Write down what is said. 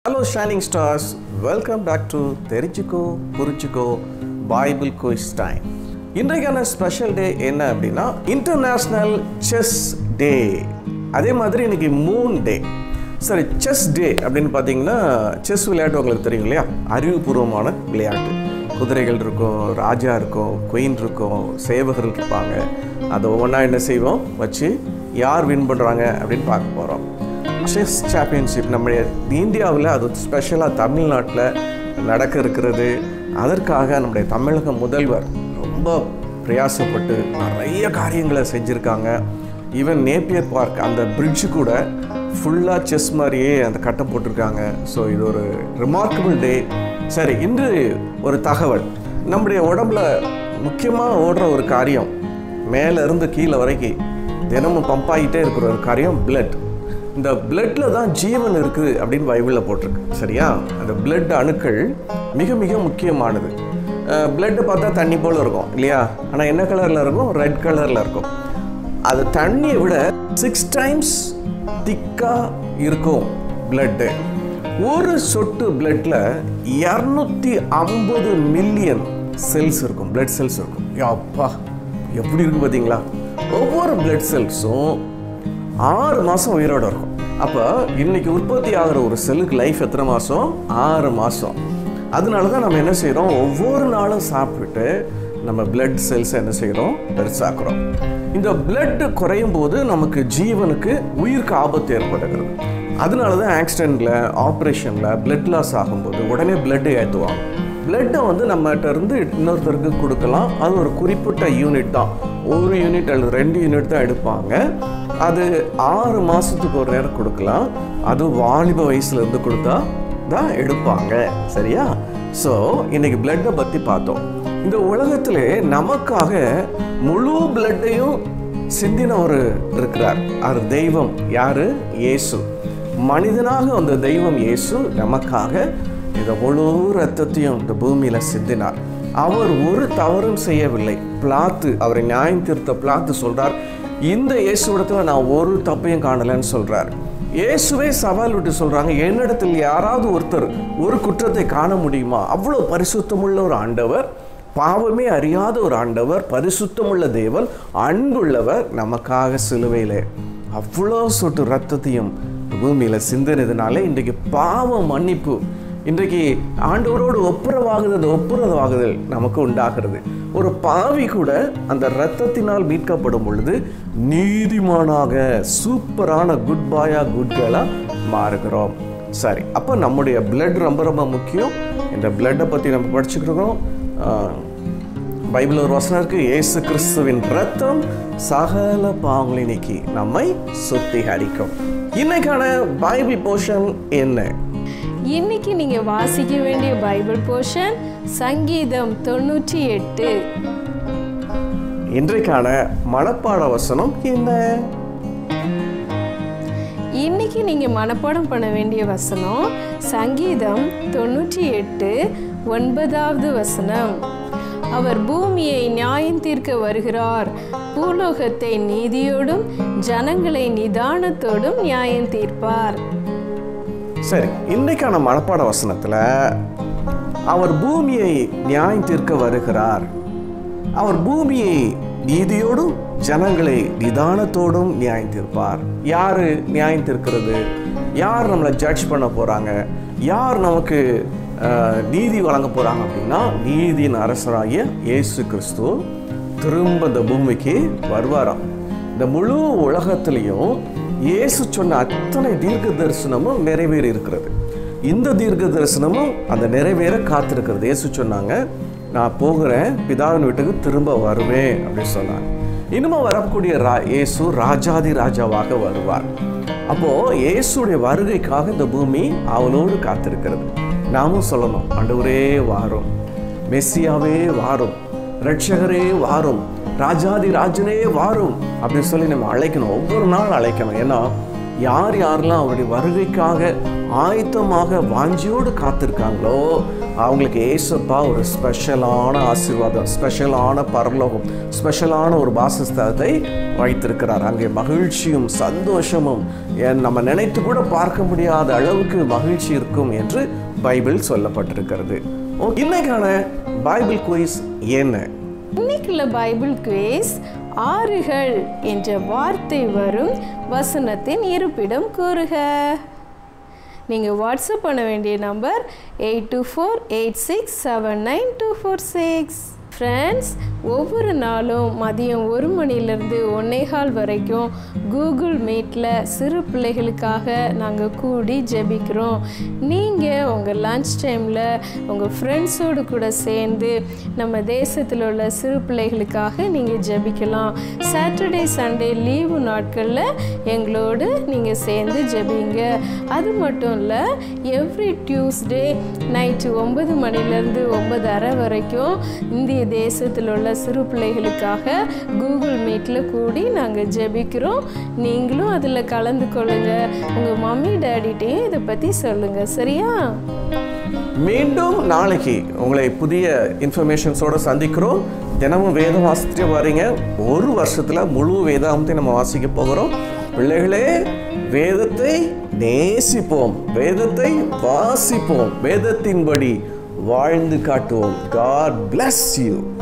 hello shining stars welcome back to தெரிஞ்சுக்கோ புரிச்சுக்கோ Bible quiz time இன்றைக்கான ஸ்பெஷல் டே என்ன அப்படின்னா இன்டர்நேஷ்னல் செஸ் டே அதே மாதிரி இன்னைக்கு மூன் டே சரி செஸ் டே அப்படின்னு பார்த்தீங்கன்னா செஸ் விளையாட்டு உங்களுக்கு தெரியும் இல்லையா அறிவுபூர்வமான விளையாட்டு குதிரைகள் இருக்கும் ராஜா இருக்கும் குயின் இருக்கும் சேவகர்கள் இருப்பாங்க அதை ஒவ்வொன்றா என்ன செய்வோம் வச்சு யார் வின் பண்ணுறாங்க அப்படின்னு பார்க்க போகிறோம் செஸ் சாம்பியன்ஷிப் நம்முடைய இந்தியாவில் அது ஸ்பெஷலாக தமிழ்நாட்டில் நடக்க இருக்கிறது அதற்காக நம்முடைய தமிழக முதல்வர் ரொம்ப பிரயாசப்பட்டு நிறைய காரியங்களை செஞ்சுருக்காங்க ஈவன் நேப்பியர் பார்க் அந்த பிரிட்ஜ் கூட ஃபுல்லாக செஸ் மாதிரியே அந்த கட்டம் போட்டிருக்காங்க ஸோ இது ஒரு ரிமார்க்கபிள் டே சரி இன்று ஒரு தகவல் நம்முடைய உடம்புல முக்கியமாக ஓடுற ஒரு காரியம் மேலே இருந்து கீழே வரைக்கும் தினமும் பம்ப் ஆகிட்டே இருக்கிற ஒரு காரியம் பிளட் இந்த பிளட்ல தான் ஜீவன் இருக்குது அப்படின்னு பைபிளில் போட்டிருக்கு சரியா அந்த பிளட் அணுக்கள் மிக மிக முக்கியமானது பிளட்டு பார்த்தா தண்ணி போல் இருக்கும் இல்லையா ஆனால் என்ன கலரில் இருக்கும் ரெட் கலரில் இருக்கும் அது தண்ணியை விட சிக்ஸ் டைம்ஸ் திக்காக இருக்கும் பிளட்டு ஒரு சொட்டு பிளட்டில் இரநூத்தி ஐம்பது மில்லியன் செல்ஸ் இருக்கும் பிளட் செல்ஸ் இருக்கும் அப்பா எப்படி இருக்கு பார்த்தீங்களா ஒவ்வொரு பிளட் செல்ஸும் ஆறு மாதம் உயிரோட இருக்கும் அப்போ இன்னைக்கு உற்பத்தி ஆகிற ஒரு செல்லுக்கு லைஃப் எத்தனை மாதம் ஆறு மாதம் அதனால தான் நம்ம என்ன செய்கிறோம் ஒவ்வொரு நாளும் சாப்பிட்டு நம்ம பிளட் செல்ஸை என்ன செய்கிறோம் பெருசாக்குறோம் இந்த பிளட் குறையும் போது நமக்கு ஜீவனுக்கு உயிருக்கு ஆபத்து ஏற்படுகிறது அதனால தான் ஆக்சிடெண்ட்டில் ஆப்ரேஷனில் பிளட் லாஸ் ஆகும்போது உடனே பிளட்டு ஏற்றுவாங்க பிளட்டை வந்து நம்மகிட்ட இருந்து இன்னொருத்தருக்கு கொடுக்கலாம் அது ஒரு குறிப்பிட்ட யூனிட் தான் ஒரு யூனிட் அல்லது ரெண்டு யூனிட் தான் எடுப்பாங்க அது ஆறு மாதத்துக்கு ஒரு நேரம் கொடுக்கலாம் அது வாலிப வயசுலேருந்து கொடுத்தா தான் எடுப்பாங்க சரியா ஸோ இன்னைக்கு பிளட்டை பற்றி பார்த்தோம் இந்த உலகத்திலே நமக்காக முழு பிளட்டையும் சிந்தின ஒரு இருக்கிறார் அது தெய்வம் யாரு இயேசு மனிதனாக அந்த தெய்வம் இயேசு நமக்காக இந்த முழு ரத்தத்தையும் இந்த பூமியில சிந்தினார் அவர் ஒரு தவறும் செய்யவில்லை பிளாத்து அவரை நியாயம் திருத்த பிளாத்து சொல்றார் இந்த இயேசுவிடத்துல நான் ஒரு தப்பையும் காணலைன்னு சொல்றார் இயேசுவே சவால் விட்டு சொல்றாங்க என்னிடத்தில் யாராவது ஒருத்தர் ஒரு குற்றத்தை காண முடியுமா அவ்வளோ பரிசுத்தமுள்ள ஒரு ஆண்டவர் பாவமே அறியாத ஒரு ஆண்டவர் பரிசுத்தமுள்ள தேவன் அன்புள்ளவர் நமக்காக சிலுவையிலே அவ்வளோ சொட்டு ரத்தத்தையும் பூமியில் சிந்தினதுனால இன்றைக்கு பாவ மன்னிப்பு இன்றைக்கு ஆண்டவரோடு ஒப்புரவாகுதல் அந்த ஒப்புரவாகுதல் நமக்கு உண்டாகிறது ஒரு பாவி கூட அந்த இரத்தத்தினால் மீட்கப்படும் பொழுது நீதிமானாக சூப்பரான குட் பாயா குட் கேர்லா மாறுகிறோம் சரி அப்போ நம்முடைய பிளட் ரொம்ப ரொம்ப முக்கியம் இந்த பிளட்டை பற்றி நம்ம படிச்சுக்கிறோம் பைபிள் ஒரு வசனம் இருக்கு இயேசு கிறிஸ்துவின் ரத்தம் சகல பாவங்களை நீக்கி நம்மை சுத்திகரிக்கும் இன்னைக்கான பைபிள் போர்ஷன் என்ன இன்னைக்கு நீங்க வாசிக்க வேண்டிய பைபிள் போர்ஷன் சங்கீதம் தொண்ணூற்றி எட்டு இன்றைக்கான மனப்பாட வசனம் என்ன இன்னைக்கு நீங்க மனப்பாடம் பண்ண வேண்டிய வசனம் சங்கீதம் தொண்ணூற்றி எட்டு ஒன்பதாவது வசனம் அவர் பூமியை நியாயம் தீர்க்க வருகிறார் பூலோகத்தை நீதியோடும் ஜனங்களை நிதானத்தோடும் நியாயம் தீர்ப்பார் சரி இன்றைக்கான மனப்பாட வசனத்தில் அவர் பூமியை நியாயம் தீர்க்க வருகிறார் அவர் பூமியை நீதியோடும் ஜனங்களை நிதானத்தோடும் நியாயம் தீர்ப்பார் யாரு நியாயம் தீர்க்கிறது யார் நம்மளை ஜட்ஜ் பண்ண போறாங்க யார் நமக்கு அஹ், நீதி வழங்க போறாங்க அப்படின்னா நீதியின் அரசராகிய இயேசு கிறிஸ்து திரும்ப இந்த பூமிக்கு வருவாராம் இந்த முழு உலகத்திலையும் இயேசு சொன்ன அத்தனை தீர்க்க தரிசனமும் நிறைவேறி இருக்கிறது இந்த தீர்க்க தரிசனமும் அந்த நிறைவேற காத்திருக்கிறது இயேசு சொன்னாங்க நான் போகிறேன் பிதாவின் வீட்டுக்கு திரும்ப வருவேன் அப்படின்னு சொன்னாங்க இனிமே வரக்கூடிய ரா இயேசு ராஜாதி ராஜாவாக வருவார் அப்போ இயேசுடைய வருகைக்காக இந்த பூமி அவளோடு காத்திருக்கிறது நாமும் சொல்லணும் ஆண்டவரே வாரும் மெஸ்ஸியாவே வாரும் ரட்சகரே வாரும் ராஜாதி ராஜனே வாரும் அப்படின்னு சொல்லி நம்ம அழைக்கணும் ஒவ்வொரு நாள் அழைக்கணும் ஏன்னா யார் யாரெல்லாம் அவருடைய வருகைக்காக ஆயத்தமாக வாஞ்சியோடு காத்திருக்காங்களோ அவங்களுக்கு ஏசப்பா ஒரு ஸ்பெஷலான ஆசீர்வாதம் ஸ்பெஷலான பரலோகம் ஸ்பெஷலான ஒரு வாசஸ்தலத்தை வைத்திருக்கிறார் அங்கே மகிழ்ச்சியும் சந்தோஷமும் என் நம்ம நினைத்து கூட பார்க்க முடியாத அளவுக்கு மகிழ்ச்சி இருக்கும் என்று பைபிள் சொல்லப்பட்டிருக்கிறது ஓ, இன்னைக்கான பைபிள் குயிஸ் என்ன இன்னைக்குள்ள பைபிள் குவேஸ் ஆறுகள் என்ற வார்த்தை வரும் வசனத்தின் இருப்பிடம் கூறுக நீங்கள் வாட்ஸ்அப் பண்ண வேண்டிய number eight two four eight six seven nine two four six friends ஒவ்வொரு நாளும் மதியம் ஒரு மணிலேருந்து ஒன்னேகால் வரைக்கும் கூகுள் மீட்டில் சிறு பிள்ளைகளுக்காக நாங்கள் கூடி ஜெபிக்கிறோம் நீங்கள் உங்கள் லன்ச் டைமில் உங்கள் ஃப்ரெண்ட்ஸோடு கூட சேர்ந்து நம்ம தேசத்தில் உள்ள சிறு பிள்ளைகளுக்காக நீங்கள் ஜெபிக்கலாம் சாட்டர்டே சண்டே லீவு நாட்களில் எங்களோடு நீங்கள் சேர்ந்து ஜெபிங்க அது மட்டும் இல்லை எவ்ரி டியூஸ்டே நைட்டு ஒன்பது மணிலேருந்து ஒன்பது அரை வரைக்கும் இந்திய தேசத்தில் உள்ள சிறு பிள்ளைகளுக்காக கூகுள் மீட்டில் கூடி நாங்கள் ஜெபிக்கிறோம் நீங்களும் அதில் கலந்து கொள்ளுங்க உங்கள் மம்மி டேடிட்டையும் இதை பற்றி சொல்லுங்கள் சரியா மீண்டும் நாளைக்கு உங்களை புதிய இன்ஃபர்மேஷன்ஸோட சந்திக்கிறோம் தினமும் வேதம் வாசித்துட்டு வரீங்க ஒரு வருஷத்துல முழு வேதாந்தத்தை நம்ம வாசிக்க போகிறோம் பிள்ளைகளே வேதத்தை நேசிப்போம் வேதத்தை வாசிப்போம் வேதத்தின்படி வாழ்ந்து காட்டுவோம் காட் bless யூ